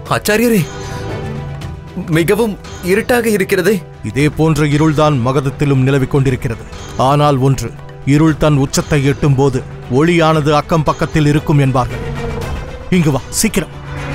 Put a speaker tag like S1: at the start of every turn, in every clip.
S1: ஆச்சாரியரே மிகவும் இருட்டாக இருக்கிறதே
S2: இதே போன்ற இருள்தான் மகதத்திலும் நிலவிக் கொண்டிருக்கிறது ஆனால் ஒன்று இருள் தன் உச்சத்தை எட்டும் போது ஒளியானது அக்கம் பக்கத்தில் இருக்கும் என்பார்கள் இங்கு வா சீக்கிரம்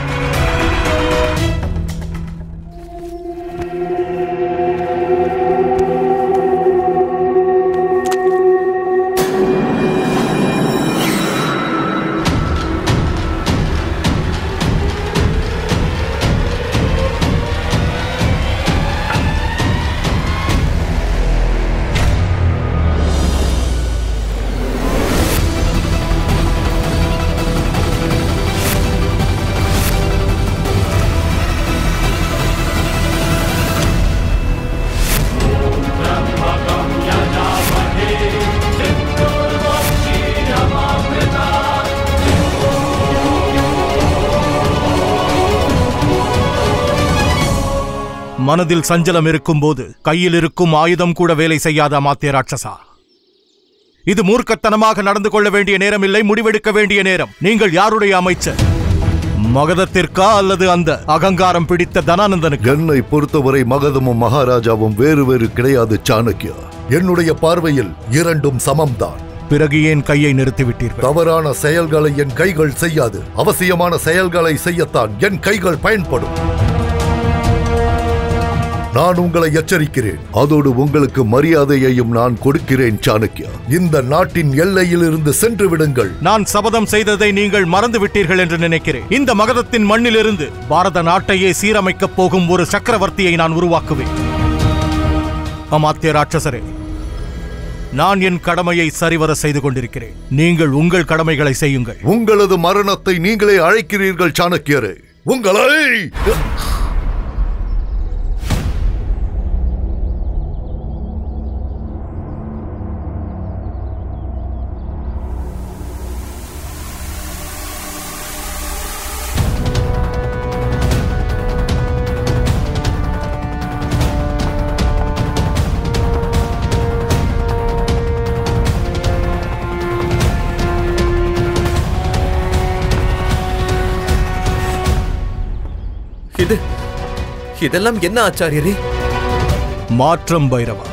S2: மனதில் சஞ்சலம் இருக்கும்போது கையில் இருக்கும் ஆயுதம் கூட வேலை செய்யாத அமாத்திய ராட்சசா இது மூர்க்கத்தனமாக நடந்து கொள்ள வேண்டிய நேரம் இல்லை முடிவெடுக்க வேண்டிய நேரம் நீங்கள் யாருடைய அமைச்சர் மகதத்திற்கா அல்லது அந்த அகங்காரம் பிடித்த தனானந்தனுக்கு
S3: என்னை பொறுத்தவரை மகதமும் மகாராஜாவும் வேறு வேறு கிடையாது சாணக்கியா என்னுடைய பார்வையில் இரண்டும் சமம்தான்
S2: பிறகு ஏன் கையை நிறுத்திவிட்டீர்கள்
S3: தவறான செயல்களை என் கைகள் செய்யாது அவசியமான செயல்களை செய்யத்தான் என் கைகள் பயன்படும் நான் உங்களை எச்சரிக்கிறேன் அதோடு உங்களுக்கு மரியாதையையும் நான் கொடுக்கிறேன் சாணக்கியா இந்த நாட்டின் எல்லையிலிருந்து சென்று விடுங்கள்
S2: நான் சபதம் செய்ததை நீங்கள் மறந்து விட்டீர்கள் என்று நினைக்கிறேன் இந்த மகதத்தின் மண்ணிலிருந்து பாரத நாட்டையே சீரமைக்கப் போகும் ஒரு சக்கரவர்த்தியை நான் உருவாக்குவேன் அமாத்திய ராட்சசரே நான் என் கடமையை சரிவர செய்து கொண்டிருக்கிறேன் நீங்கள் உங்கள் கடமைகளை செய்யுங்கள்
S3: உங்களது மரணத்தை நீங்களே அழைக்கிறீர்கள் சாணக்கியரே உங்களை
S1: இது இதெல்லாம் என்ன ஆச்சாரியரே
S2: மாற்றம் பைரவா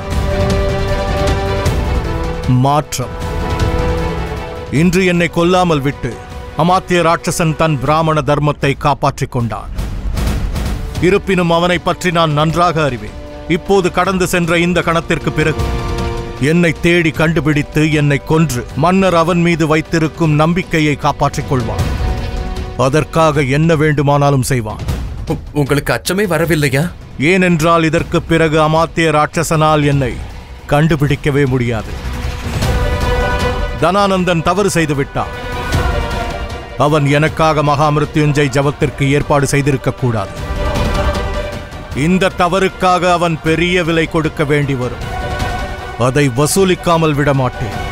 S2: மாற்றம் இன்று என்னை கொல்லாமல் விட்டு அமாத்திய ராட்சசன் தன் பிராமண தர்மத்தை காப்பாற்றிக் கொண்டான் இருப்பினும் அவனை பற்றி நான் நன்றாக அறிவேன் இப்போது கடந்து சென்ற இந்த கணத்திற்கு பிறகு என்னை தேடி கண்டுபிடித்து என்னை கொன்று மன்னர் அவன் மீது வைத்திருக்கும் நம்பிக்கையை காப்பாற்றிக் கொள்வான் அதற்காக என்ன வேண்டுமானாலும் செய்வான்
S1: உ- உங்களுக்கு அச்சமே வரவில்லையா
S2: ஏனென்றால் இதற்கு பிறகு அமாத்திய ராட்சசனால் என்னை கண்டுபிடிக்கவே முடியாது தனானந்தன் தவறு செய்து விட்டான் அவன் எனக்காக மகாமிருத்யுஞ்சய் ஜபத்திற்கு ஏற்பாடு செய்திருக்க கூடாது இந்த தவறுக்காக அவன் பெரிய விலை கொடுக்க வேண்டி வரும் அதை வசூலிக்காமல் விட மாட்டேன்